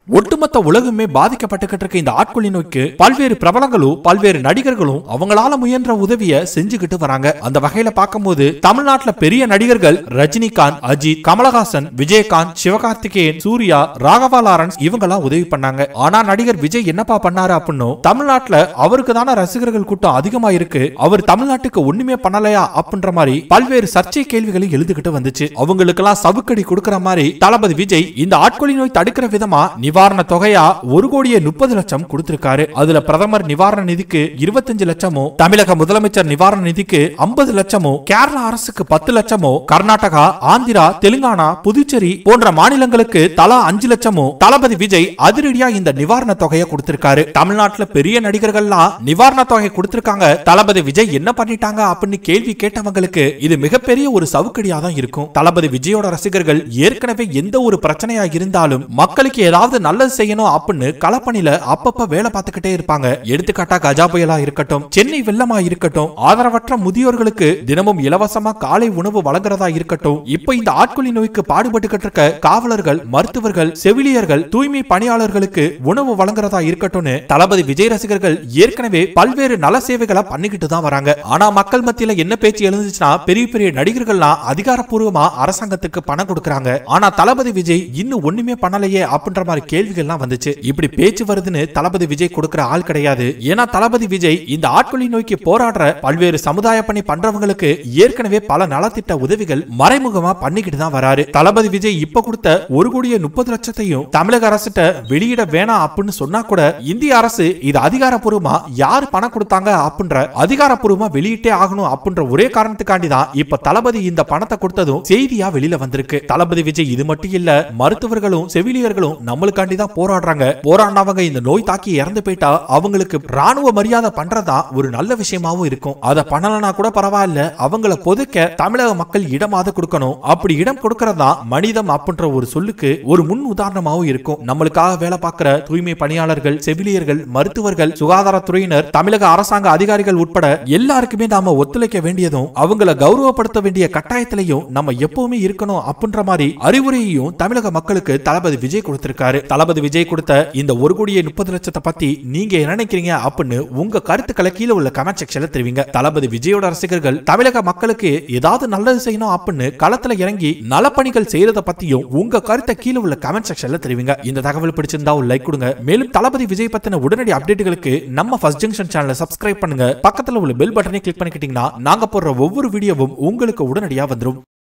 ஒட்டுமொத்த உலகமே பாதிக்கப்பட்டுக்கிட்டு இருக்க இந்த ஆட்கொள்ளி நோய்க்கு பல்வேறு பிரபலங்களும் பல்வேறு நடிகர்களும் அவங்களால முயன்ற உதவிய செஞ்சுக்கிட்டு வராங்க அந்த வகையில பார்க்கும்போது தமிழ்நாட்டுல பெரிய நடிகர்கள் ரஜினிகாந்த் அஜித் கமலஹாசன் விஜயகாந்த் சிவகார்த்திகேயன் சூர்யா ராகவா லாரன்ஸ் இவங்கெல்லாம் உதவி பண்ணாங்க ஆனா நடிகர் விஜய் என்னப்பா பண்ணாரு அப்படின்னு தமிழ்நாட்டுல அவருக்கு தானே ரசிகர்கள் கூட்டம் அதிகமா இருக்கு அவர் தமிழ்நாட்டுக்கு ஒண்ணுமே பண்ணலையா அப்படின்ற மாதிரி பல்வேறு சர்ச்சை கேள்விகளை எழுதுகிட்டு வந்துச்சு அவங்களுக்கெல்லாம் சவுக்கடி கொடுக்கிற மாதிரி தளபதி விஜய் இந்த ஆட்கொள்ளி நோய் தடுக்கிற விதமா நிவாரண தொகையா ஒரு கோடியே முப்பது லட்சம் கொடுத்திருக்காரு அதுல பிரதமர் நிவாரண நிதிக்கு இருபத்தஞ்சு லட்சமும் தமிழக முதலமைச்சர் நிவாரண நிதிக்கு ஐம்பது லட்சமும் கேரளா அரசுக்கு பத்து லட்சமும் கர்நாடகா ஆந்திரா தெலுங்கானா புதுச்சேரி போன்ற மாநிலங்களுக்கு தலா அஞ்சு லட்சமும் தளபதி விஜய் அதிரடியா இந்த நிவாரண தொகையை கொடுத்திருக்காரு தமிழ்நாட்டுல பெரிய நடிகர்கள்லாம் நிவாரண தொகை கொடுத்திருக்காங்க தளபதி விஜய் என்ன பண்ணிட்டாங்க அப்படின்னு கேள்வி கேட்டவங்களுக்கு இது மிகப்பெரிய ஒரு சவுக்கடியா தான் இருக்கும் தளபதி விஜயோட ரசிகர்கள் ஏற்கனவே எந்த ஒரு பிரச்சனையா இருந்தாலும் மக்களுக்கு ஏதாவது நல்லது செய்யணும் அப்படின்னு களப்பணியில அப்பப்ப வேலை பார்த்துக்கிட்டே இருப்பாங்க எடுத்துக்காட்டா கஜா புயலா இருக்கட்டும் சென்னை வெள்ளமா இருக்கட்டும் ஆதரவற்ற முதியோர்களுக்கு தினமும் இலவசமா காலை உணவு வழங்குறதா இருக்கட்டும் இப்ப இந்த ஆட்கொள்ளி நோய்க்கு பாடுபட்டுக்கிட்டு இருக்க காவலர்கள் மருத்துவர்கள் செவிலியர்கள் தூய்மை பணியாளர்களுக்கு உணவு வழங்குறதா இருக்கட்டும்னு தளபதி விஜய் ரசிகர்கள் ஏற்கனவே பல்வேறு நல சேவைகளை பண்ணிக்கிட்டு தான் வராங்க ஆனா மக்கள் மத்தியில என்ன பேச்சு எழுந்துச்சுன்னா பெரிய பெரிய நடிகர்கள்லாம் அதிகாரப்பூர்வமா அரசாங்கத்துக்கு பணம் கொடுக்கறாங்க ஆனா தளபதி விஜய் இன்னும் ஒண்ணுமே பண்ணலையே அப்படின்ற மாதிரி கேள்விகள்லாம் வந்துச்சு இப்படி பேச்சு வருதுன்னு தளபதி விஜய் கொடுக்கிற ஆள் கிடையாது ஏன்னா தளபதி விஜய் இந்த ஆட்கொள்ளி நோய்க்கு போராடுற பல்வேறு சமுதாய பணி பண்றவங்களுக்கு ஏற்கனவே பல நலத்திட்ட உதவிகள் மறைமுகமா பண்ணிக்கிட்டு தான் வராரு தளபதி விஜய் இப்ப கொடுத்த ஒரு கோடியே முப்பது லட்சத்தையும் தமிழக அரசிட்ட வெளியிட வேணாம் அப்படின்னு சொன்னா கூட இந்திய அரசு இது அதிகாரப்பூர்வமா யார் பணம் கொடுத்தாங்க அப்படின்ற அதிகாரப்பூர்வமா வெளியிட்டே ஆகணும் அப்படின்ற ஒரே காரணத்துக்காண்டி தான் இப்ப தளபதி இந்த பணத்தை கொடுத்ததும் செய்தியா வெளியில வந்திருக்கு தளபதி விஜய் இது மட்டும் இல்ல மருத்துவர்களும் செவிலியர்களும் நம்மளுக்காண்டி தான் போராடுறாங்க போராடினவங்க இந்த நோய் தாக்கி இறந்து போயிட்டா அவங்களுக்கு ராணுவ மரியாதை பண்றதா ஒரு நல்ல விஷயமாவும் இருக்கும் அதை பண்ணலனா கூட பரவாயில்ல அவங்கள பொதுக்க தமிழக மக்கள் இடமாவது கொடுக்கணும் அப்படி இடம் கொடுக்கறதா மனிதம் அப்படின்ற ஒரு சொல்லுக்கு ஒரு முன் உதாரணமாவும் இருக்கும் நம்மளுக்காக வேலை பார்க்கிற தூய்மை பணியாளர்கள் செவிலியர்கள் மருத்துவர்கள் சுகாதாரத்துறையினர் தமிழக அரசாங்க அதிகாரிகள் உட்பட எல்லாருக்குமே நாம ஒத்துழைக்க வேண்டியதும் அவங்கள கௌரவப்படுத்த வேண்டிய கட்டாயத்திலையும் நம்ம எப்பவுமே இருக்கணும் அப்படின்ற மாதிரி அறிவுரையையும் தமிழக மக்களுக்கு தளபதி விஜய் கொடுத்திருக்காரு தளபதி விஜய் கொடுத்த இந்த ஒரு கோடியே முப்பது லட்சத்தை பத்தி நீங்க என்ன நினைக்கிறீங்க அப்படின்னு உங்க கருத்துக்களை கீழே உள்ள கமெண்ட் செக்ஷன்ல தெரிவிங்க தளபதி விஜயோட ரசிகர்கள் தமிழக மக்களுக்கு ஏதாவது நல்லது செய்யணும் அப்படின்னு களத்துல இறங்கி நலப்பணிகள் செய்யறத பத்தியும் உங்க கருத்தை கீழே உள்ள கமெண்ட் செக்ஷன்ல தெரிவிங்க இந்த தகவல் பிடிச்சிருந்தா ஒரு லைக் கொடுங்க மேலும் தளபதி விஜய் பத்தின உடனடி அப்டேட்டுகளுக்கு நம்ம ஃபர்ஸ்ட் ஜங்ஷன் சேனலை சப்ஸ்கிரைப் பண்ணுங்க பக்கத்துல உள்ள பெல் பட்டனை கிளிக் பண்ணிக்கிட்டீங்கன்னா நாங்க போடுற ஒவ்வொரு வீடியோவும் உங்களுக்கு உடனடியா வந்துரும்